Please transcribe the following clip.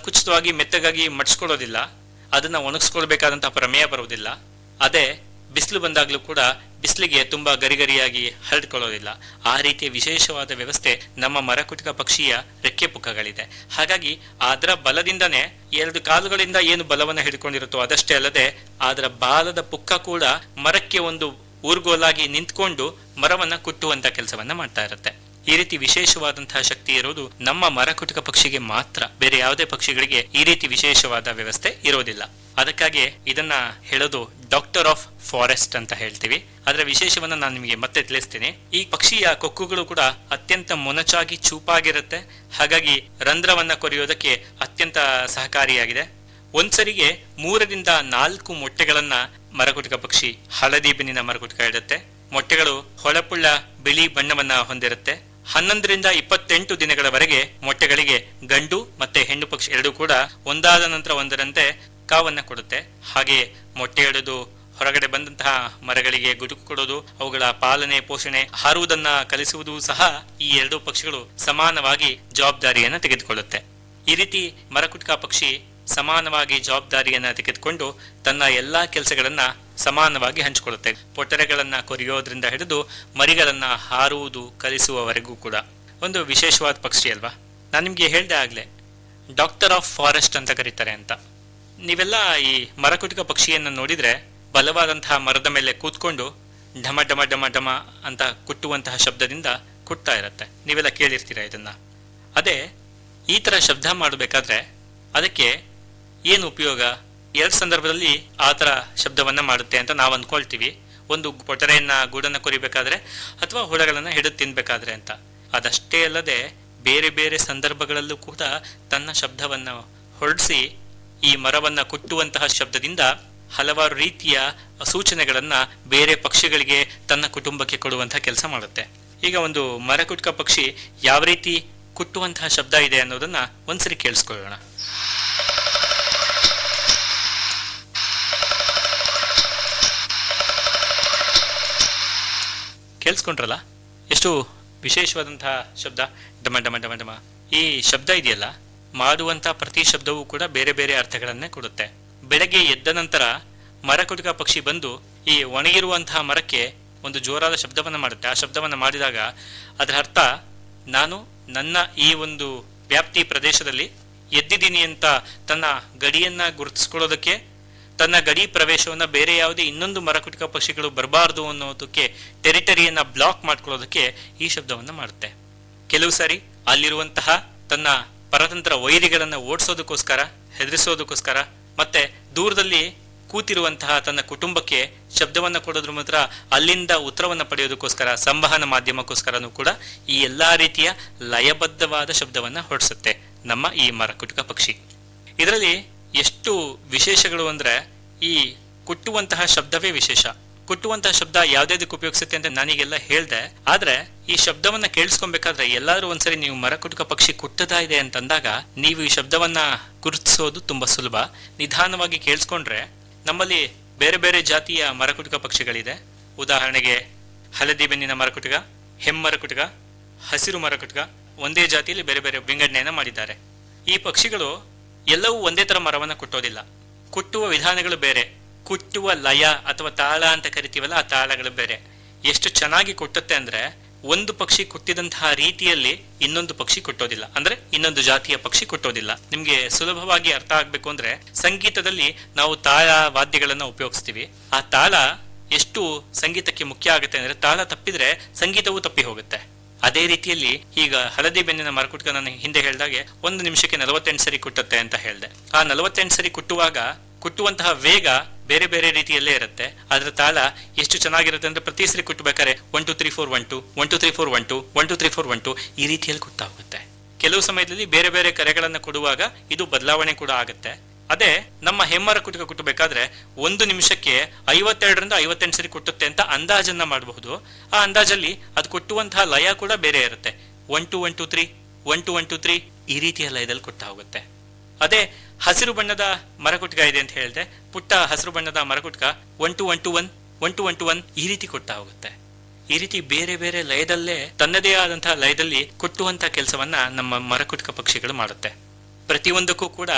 ಸಂಕುಚಿತವಾಗಿ ಮೆತ್ತಗಾಗಿ ಮಡ್ಸ್ಕೊಳ್ಳೋದಿಲ್ಲ ಅದನ್ನ ಒಣಗಿಸ್ಕೊಳ್ಬೇಕಾದಂತಹ ಪ್ರಮೇಯ ಬರುವುದಿಲ್ಲ ಅದೇ ಬಿಸಿಲು ಬಂದಾಗಲೂ ಕೂಡ ಬಿಸಿಲಿಗೆ ತುಂಬಾ ಗರಿಗರಿಯಾಗಿ ಹರಡ್ಕೊಳ್ಳೋದಿಲ್ಲ ಆ ರೀತಿಯ ವಿಶೇಷವಾದ ವ್ಯವಸ್ಥೆ ನಮ್ಮ ಮರಕುಟಿಕ ಪಕ್ಷಿಯ ರೆಕ್ಕೆ ಪುಕ್ಕಗಳಿದೆ ಹಾಗಾಗಿ ಅದರ ಬಲದಿಂದನೇ ಎರಡು ಕಾಲುಗಳಿಂದ ಏನು ಬಲವನ್ನು ಹಿಡ್ಕೊಂಡಿರುತ್ತೋ ಅದಷ್ಟೇ ಅಲ್ಲದೆ ಅದರ ಬಾಲದ ಪುಕ್ಕ ಕೂಡ ಮರಕ್ಕೆ ಒಂದು ಊರ್ಗೋಲಾಗಿ ನಿಂತ್ಕೊಂಡು ಮರವನ್ನ ಕುಟ್ಟುವಂತ ಕೆಲಸವನ್ನ ಮಾಡ್ತಾ ಇರುತ್ತೆ ಈ ರೀತಿ ವಿಶೇಷವಾದಂತಹ ಶಕ್ತಿ ಇರೋದು ನಮ್ಮ ಮರಕುಟುಕ ಪಕ್ಷಿಗೆ ಮಾತ್ರ ಬೇರೆ ಯಾವುದೇ ಪಕ್ಷಿಗಳಿಗೆ ಈ ರೀತಿ ವಿಶೇಷವಾದ ವ್ಯವಸ್ಥೆ ಇರೋದಿಲ್ಲ ಅದಕ್ಕಾಗಿ ಇದನ್ನ ಹೇಳೋದು ಡಾಕ್ಟರ್ ಆಫ್ ಫಾರೆಸ್ಟ್ ಅಂತ ಹೇಳ್ತೀವಿ ಅದರ ವಿಶೇಷವನ್ನ ನಾನು ನಿಮಗೆ ಮತ್ತೆ ತಿಳಿಸ್ತೀನಿ ಈ ಪಕ್ಷಿಯ ಕೊಕ್ಕುಗಳು ಕೂಡ ಅತ್ಯಂತ ಮೊನಚಾಗಿ ಚೂಪಾಗಿರುತ್ತೆ ಹಾಗಾಗಿ ರಂಧ್ರವನ್ನ ಕೊರೆಯೋದಕ್ಕೆ ಅತ್ಯಂತ ಸಹಕಾರಿಯಾಗಿದೆ ಒಂದ್ಸರಿಗೆ ಮೂರರಿಂದ ನಾಲ್ಕು ಮೊಟ್ಟೆಗಳನ್ನ ಮರಕುಟುಕ ಪಕ್ಷಿ ಹಳದಿ ಬೆನ್ನಿನ ಮರಕುಟುಕ ಇಡುತ್ತೆ ಮೊಟ್ಟೆಗಳು ಹೊಳಪುಳ್ಳ ಬಿಳಿ ಬಣ್ಣವನ್ನ ಹೊಂದಿರುತ್ತೆ ಹನ್ನೊಂದರಿಂದ ಇಪ್ಪತ್ತೆಂಟು ದಿನಗಳವರೆಗೆ ಮೊಟ್ಟೆಗಳಿಗೆ ಗಂಡು ಮತ್ತೆ ಹೆಣ್ಣು ಪಕ್ಷಿ ಎರಡೂ ಕೂಡ ಒಂದಾದ ನಂತರ ಒಂದರಂತೆ ಕಾವನ್ನ ಕೊಡುತ್ತೆ ಹಾಗೆ ಮೊಟ್ಟೆ ಇಡೋದು ಹೊರಗಡೆ ಬಂದಂತಹ ಮರಗಳಿಗೆ ಗುಡುಕು ಕೊಡೋದು ಅವುಗಳ ಪಾಲನೆ ಪೋಷಣೆ ಹಾರುವುದನ್ನ ಕಲಿಸುವುದು ಸಹ ಈ ಎರಡೂ ಪಕ್ಷಿಗಳು ಸಮಾನವಾಗಿ ಜವಾಬ್ದಾರಿಯನ್ನ ತೆಗೆದುಕೊಳ್ಳುತ್ತೆ ಈ ರೀತಿ ಮರಕುಟ್ಕ ಪಕ್ಷಿ ಸಮಾನವಾಗಿ ಜವಾಬ್ದಾರಿಯನ್ನ ತೆಗೆದುಕೊಂಡು ತನ್ನ ಎಲ್ಲಾ ಕೆಲಸಗಳನ್ನ ಸಮಾನವಾಗಿ ಹಂಚಿಕೊಳ್ಳುತ್ತೆ ಪೊಟರೆಗಳನ್ನ ಕೊರಿಯೋದ್ರಿಂದ ಹಿಡಿದು ಮರಿಗಳನ್ನ ಹಾರುವುದು ಕಲಿಸುವವರೆಗೂ ಕೂಡ ಒಂದು ವಿಶೇಷವಾದ ಪಕ್ಷಿ ಅಲ್ವಾ ನಾನು ನಿಮ್ಗೆ ಹೇಳ್ದೆ ಆಗ್ಲೇ ಡಾಕ್ಟರ್ ಆಫ್ ಫಾರೆಸ್ಟ್ ಅಂತ ಕರೀತಾರೆ ಅಂತ ನೀವೆಲ್ಲ ಈ ಮರಕುಟಿಕ ಪಕ್ಷಿಯನ್ನ ನೋಡಿದ್ರೆ ಬಲವಾದಂತಹ ಮರದ ಮೇಲೆ ಕೂತ್ಕೊಂಡು ಢಮ ಢಮ ಢಮ ಢಮ ಅಂತ ಕುಟ್ಟುವಂತಹ ಶಬ್ದದಿಂದ ಕುಟ್ತಾ ಇರತ್ತೆ ನೀವೆಲ್ಲ ಕೇಳಿರ್ತೀರ ಇದನ್ನ ಅದೇ ಈ ತರ ಶಬ್ದ ಮಾಡಬೇಕಾದ್ರೆ ಅದಕ್ಕೆ ಏನು ಉಪಯೋಗ ಎರಡು ಸಂದರ್ಭದಲ್ಲಿ ಆ ತರ ಶಬ್ದವನ್ನ ಮಾಡುತ್ತೆ ಅಂತ ನಾವು ಅನ್ಕೊಳ್ತೀವಿ ಒಂದು ಪೊಟರೆಯನ್ನ ಗೂಡನ್ನ ಕೊರಿಬೇಕಾದ್ರೆ ಅಥವಾ ಹುಳಗಳನ್ನ ಹಿಡಿದು ತಿನ್ಬೇಕಾದ್ರೆ ಅಂತ ಅದಷ್ಟೇ ಅಲ್ಲದೆ ಬೇರೆ ಬೇರೆ ಸಂದರ್ಭಗಳಲ್ಲೂ ಕೂಡ ತನ್ನ ಶಬ್ದವನ್ನ ಹೊರಡಿಸಿ ಈ ಮರವನ್ನ ಕುಟ್ಟುವಂತಹ ಶಬ್ದದಿಂದ ಹಲವಾರು ರೀತಿಯ ಸೂಚನೆಗಳನ್ನ ಬೇರೆ ಪಕ್ಷಿಗಳಿಗೆ ತನ್ನ ಕುಟುಂಬಕ್ಕೆ ಕೊಡುವಂತಹ ಕೆಲಸ ಮಾಡುತ್ತೆ ಈಗ ಒಂದು ಮರಕುಟ್ಕ ಪಕ್ಷಿ ಯಾವ ರೀತಿ ಕುಟ್ಟುವಂತಹ ಶಬ್ದ ಇದೆ ಅನ್ನೋದನ್ನ ಒಂದ್ಸರಿ ಕೇಳಿಸ್ಕೊಳ್ಳೋಣ ಕೇಳಿಸ್ಕೊಂಡ್ರಲ್ಲ ಎಷ್ಟು ವಿಶೇಷವಾದಂತಹ ಶಬ್ದ ಡಮ ಡಮ ಡಮ ಡಮ ಈ ಶಬ್ದ ಇದೆಯಲ್ಲ ಮಾಡುವಂತಹ ಪ್ರತಿ ಶಬ್ದವೂ ಕೂಡ ಬೇರೆ ಬೇರೆ ಅರ್ಥಗಳನ್ನೇ ಕೊಡುತ್ತೆ ಬೆಳಗ್ಗೆ ಎದ್ದ ನಂತರ ಮರಕುಟುಕ ಪಕ್ಷಿ ಬಂದು ಈ ಒಣಗಿರುವಂತಹ ಮರಕ್ಕೆ ಒಂದು ಜೋರಾದ ಶಬ್ದವನ್ನ ಮಾಡುತ್ತೆ ಆ ಶಬ್ದವನ್ನ ಮಾಡಿದಾಗ ಅದರ ಅರ್ಥ ನಾನು ನನ್ನ ಈ ಒಂದು ವ್ಯಾಪ್ತಿ ಪ್ರದೇಶದಲ್ಲಿ ಎದ್ದಿದ್ದೀನಿ ಅಂತ ತನ್ನ ಗಡಿಯನ್ನ ಗುರುತಿಸ್ಕೊಳ್ಳೋದಕ್ಕೆ ತನ್ನ ಗಡಿ ಪ್ರವೇಶವನ್ನ ಬೇರೆ ಯಾವುದೇ ಇನ್ನೊಂದು ಮರಕುಟಿಕ ಪಕ್ಷಿಗಳು ಬರಬಾರದು ಅನ್ನೋದಕ್ಕೆ ಟೆರಿಟರಿಯನ್ನ ಬ್ಲಾಕ್ ಮಾಡ್ಕೊಳ್ಳೋದಕ್ಕೆ ಈ ಶಬ್ದವನ್ನ ಮಾಡುತ್ತೆ ಕೆಲವು ಸಾರಿ ಅಲ್ಲಿರುವಂತಹ ತನ್ನ ಪರತಂತ್ರ ವೈರಿಗಳನ್ನ ಓಡಿಸೋದಕ್ಕೋಸ್ಕರ ಹೆದರಿಸೋದಕ್ಕೋಸ್ಕರ ಮತ್ತೆ ದೂರದಲ್ಲಿ ಕೂತಿರುವಂತಹ ತನ್ನ ಕುಟುಂಬಕ್ಕೆ ಶಬ್ದವನ್ನ ಕೊಡೋದ್ರ ಮಾತ್ರ ಅಲ್ಲಿಂದ ಉತ್ತರವನ್ನ ಪಡೆಯೋದಕ್ಕೋಸ್ಕರ ಸಂವಹನ ಮಾಧ್ಯಮಕ್ಕೋಸ್ಕರನೂ ಕೂಡ ಈ ಎಲ್ಲಾ ರೀತಿಯ ಲಯಬದ್ಧವಾದ ಶಬ್ದವನ್ನ ಹೊರಡಿಸುತ್ತೆ ನಮ್ಮ ಈ ಮರಕುಟುಕ ಪಕ್ಷಿ ಇದರಲ್ಲಿ ಎಷ್ಟು ವಿಶೇಷಗಳು ಅಂದ್ರೆ ಈ ಕುಟ್ಟುವಂತಹ ಶಬ್ದವೇ ವಿಶೇಷ ಕುಟ್ಟುವಂತಹ ಶಬ್ದ ಯಾವ್ದಾವ್ದಕ್ಕೆ ಉಪಯೋಗಿಸುತ್ತೆ ಅಂತ ನಾನೀಗೆಲ್ಲ ಹೇಳ್ದೆ ಆದ್ರೆ ಈ ಶಬ್ದವನ್ನ ಕೇಳಿಸ್ಕೊಬೇಕಾದ್ರೆ ಎಲ್ಲಾದ್ರೂ ಒಂದ್ಸರಿ ನೀವು ಮರಕುಟುಕ ಪಕ್ಷಿ ಕುಟ್ಟದಾ ಇದೆ ಅಂತಂದಾಗ ನೀವು ಈ ಶಬ್ದವನ್ನ ಗುರುತಿಸೋದು ತುಂಬಾ ಸುಲಭ ನಿಧಾನವಾಗಿ ಕೇಳಿಸ್ಕೊಂಡ್ರೆ ನಮ್ಮಲ್ಲಿ ಬೇರೆ ಬೇರೆ ಜಾತಿಯ ಮರಕುಟುಕ ಪಕ್ಷಿಗಳಿದೆ ಉದಾಹರಣೆಗೆ ಹಳದಿ ಬೆನ್ನಿನ ಮರಕುಟುಕ ಹೆಮ್ಮರಕುಟುಕ ಹಸಿರು ಮರಕುಟುಕ ಒಂದೇ ಜಾತಿಯಲ್ಲಿ ಬೇರೆ ಬೇರೆ ವಿಂಗಡಣೆಯನ್ನ ಮಾಡಿದ್ದಾರೆ ಈ ಪಕ್ಷಿಗಳು ಎಲ್ಲವೂ ಒಂದೇ ತರ ಮರವನ್ನ ಕುಟ್ಟೋದಿಲ್ಲ ಕುಟ್ಟುವ ವಿಧಾನಗಳು ಬೇರೆ ಕುಟ್ಟುವ ಲಯ ಅಥವಾ ತಾಳ ಅಂತ ಕರಿತೀವಲ್ಲ ಆ ತಾಳಗಳು ಬೇರೆ ಎಷ್ಟು ಚೆನ್ನಾಗಿ ಕುಟ್ಟುತ್ತೆ ಅಂದ್ರೆ ಒಂದು ಪಕ್ಷಿ ಕುಟ್ಟಿದಂತಹ ರೀತಿಯಲ್ಲಿ ಇನ್ನೊಂದು ಪಕ್ಷಿ ಕುಟ್ಟೋದಿಲ್ಲ ಅಂದ್ರೆ ಇನ್ನೊಂದು ಜಾತಿಯ ಪಕ್ಷಿ ಕುಟ್ಟೋದಿಲ್ಲ ನಿಮ್ಗೆ ಸುಲಭವಾಗಿ ಅರ್ಥ ಆಗ್ಬೇಕು ಅಂದ್ರೆ ಸಂಗೀತದಲ್ಲಿ ನಾವು ತಾಳ ವಾದ್ಯಗಳನ್ನ ಉಪಯೋಗಿಸ್ತೀವಿ ಆ ತಾಳ ಎಷ್ಟು ಸಂಗೀತಕ್ಕೆ ಮುಖ್ಯ ಆಗುತ್ತೆ ಅಂದ್ರೆ ತಾಳ ತಪ್ಪಿದ್ರೆ ಸಂಗೀತವೂ ತಪ್ಪಿ ಹೋಗುತ್ತೆ ಅದೇ ರೀತಿಯಲ್ಲಿ ಈಗ ಹಳದಿ ಬೆನ್ನಿನ ಮರಕುಟ್ಕ ನಾನು ಹಿಂದೆ ಹೇಳಿದಾಗೆ ಒಂದು ನಿಮಿಷಕ್ಕೆ ನಲವತ್ತೆಂಟು ಸರಿ ಕುಟ್ಟುತ್ತೆ ಅಂತ ಹೇಳಿದೆ ಆ ನಲವತ್ತೆಂಟು ಸರಿ ಕುಟ್ಟುವಾಗ ಕುಟ್ಟುವಂತಹ ವೇಗ ಬೇರೆ ಬೇರೆ ರೀತಿಯಲ್ಲೇ ಇರುತ್ತೆ ಅದರ ತಾಳ ಎಷ್ಟು ಚೆನ್ನಾಗಿರುತ್ತೆ ಅಂದ್ರೆ ಪ್ರತಿ ಸರಿ ಕುಟ್ಟಬೇಕಾದ್ರೆ one two three four one two one two three four one two one two three four one two ಈ ರೀತಿಯಲ್ಲಿ ಕುಟ್ತಾ ಹೋಗುತ್ತೆ ಕೆಲವು ಸಮಯದಲ್ಲಿ ಬೇರೆ ಬೇರೆ ಕರೆಗಳನ್ನ ಕೊಡುವಾಗ ಇದು ಬದಲಾವಣೆ ಕೂಡ ಆಗುತ್ತೆ ಅದೇ ನಮ್ಮ ಹೆಮ್ಮರ ಕುಟುಕ ಕುಟ್ಟಬೇಕಾದ್ರೆ ಒಂದು ನಿಮಿಷಕ್ಕೆ ಐವತ್ತೆರಡರಿಂದ ಐವತ್ತೆಂಟು ಸರಿ ಕುಟ್ಟುತ್ತೆ ಅಂತ ಅಂದಾಜನ್ನ ಮಾಡಬಹುದು ಆ ಅಂದಾಜಲ್ಲಿ ಅದು ಕೊಟ್ಟುವಂತಹ ಲಯ ಕೂಡ ಬೇರೆ ಇರುತ್ತೆ one two one two three one two one two three ಈ ರೀತಿಯ ಲಯದಲ್ಲಿ ಕೊಡ್ತಾ ಹೋಗುತ್ತೆ ಅದೇ ಹಸಿರು ಬಣ್ಣದ ಮರಕುಟ್ಕ ಇದೆ ಅಂತ ಹೇಳಿದೆ ಪುಟ್ಟ ಹಸಿರು ಬಣ್ಣದ ಮರಕುಟ್ಕ one two one two one one two one two one ಈ ರೀತಿ ಕೊಡ್ತಾ ಹೋಗುತ್ತೆ ಈ ರೀತಿ ಬೇರೆ ಬೇರೆ ಲಯದಲ್ಲೇ ತನ್ನದೇ ಆದಂತಹ ಲಯದಲ್ಲಿ ಕೊಟ್ಟುವಂತಹ ಕೆಲಸವನ್ನ ನಮ್ಮ ಮರಕುಟ್ಕ ಪಕ್ಷಿಗಳು ಮಾಡುತ್ತೆ ಪ್ರತಿಯೊಂದಕ್ಕೂ ಕೂಡ